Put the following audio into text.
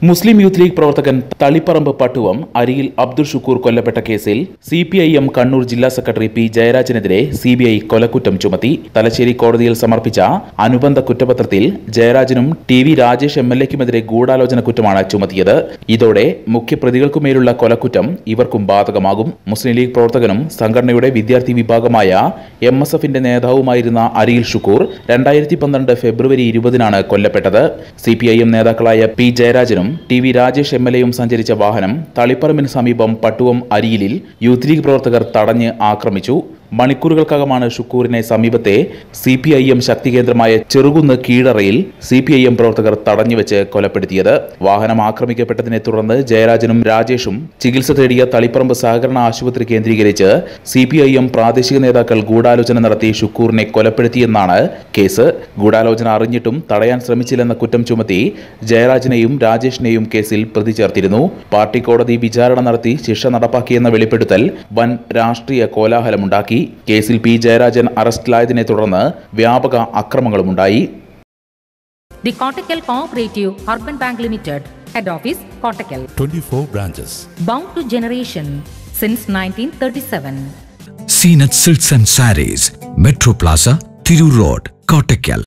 മുസ്ലിം youth league പ്രവർത്തകൻ തളിപ്പറമ്പ് പട്ടുവം അരിയിൽ അബ്ദുൾ ഷുക്കൂർ കൊല്ലപ്പെട്ട കേസിൽ C P I M Kannur ജില്ലാ സെക്രട്ടറി പി ജയരാജനെതിരെ സി ബി ഐ കൊലക്കുറ്റം ചുമത്തി തലശ്ശേരി കോടതിയിൽ സമർപ്പിച്ച അനുബന്ധ കുറ്റപത്രത്തിൽ ജയരാജനും T V Rajesh M L എക്കുമെതിരെ ഗൂഢാലോചന കുറ്റമാണ് ചുമത്തിയത് ഇതോടെ മുഖ്യപ്രതികൾക്കുമേലുള്ള കൊലക്കുറ്റം ഇവർക്കും ബാധകമാകും മുസ്ലിം ലീഗ് പ്രവർത്തകനും സംഘടനയുടെ വിദ്യാർത്ഥി വിഭാഗമായ എം എസ് എഫിന്റെ നേതാവുമായിരുന്ന അരിയിൽ ഷുക്കൂർ രണ്ടായിരത്തി പന്ത്രണ്ട് ഫെബ്രുവരി ഇരുപതിനാണ് കൊല്ലപ്പെട്ടത് സി പി ഐ എം നേതാക്കളായ പി ജയരാജനും T V Rajesh M L എയും സഞ്ചരിച്ച വാഹനം തളിപ്പറമ്പിന് സമീപം പട്ടുവം അരിയിലിൽ യൂത്ത് ലീഗ് പ്രവർത്തകർ തടഞ്ഞ് ആക്രമിച്ചു മണിക്കൂറുകൾക്കകമാണ് ഷുക്കൂറിനെ സമീപത്തെ സി പി ഐ എം ശക്തി കേന്ദ്രമായ ചെറുകുന്ന് കീഴറയിൽ സി പി ഐ എം പ്രവർത്തകർ തടഞ്ഞുവെച്ച് കൊലപ്പെടുത്തിയത് വാഹനം ആക്രമിക്കപ്പെട്ടതിനെ തുടർന്ന് ജയരാജനും രാജേഷും ചികിത്സ തേടിയ തളിപ്പറമ്പ് സഹകരണ ആശുപത്രി കേന്ദ്രീകരിച്ച് സി പി ഐ എം പ്രാദേശിക നേതാക്കൾ ഗൂഢാലോചന നടത്തി ഷുക്കൂറിനെ കൊലപ്പെടുത്തിയെന്നാണ് കേസ് ഗൂഢാലോചന അറിഞ്ഞിട്ടും തടയാൻ ശ്രമിച്ചില്ലെന്ന കുറ്റം ചുമത്തി ജയരാജനെയും രാജേഷിനെയും കേസിൽ പ്രതി ചേർത്തിരുന്നു പാർട്ടി കോടതി വിചാരണ നടത്തി ശിക്ഷ നടപ്പാക്കിയെന്ന വെളിപ്പെടുത്തൽ വൻ രാഷ്ട്രീയ കോലാഹലമുണ്ടാക്കി കേസിൽ പി ജയരാജൻ അറസ്റ്റിലായതിനെ തുടർന്ന് വ്യാപക അക്രമങ്ങളുമുണ്ടായി The Kottakkal Cooperative Urban Bank Limited, Head Office, Kottakkal. 24 branches. Bound to generation since 1937. Seen at Silks and Saris, Metro Plaza, Thiru Road, Kottakkal.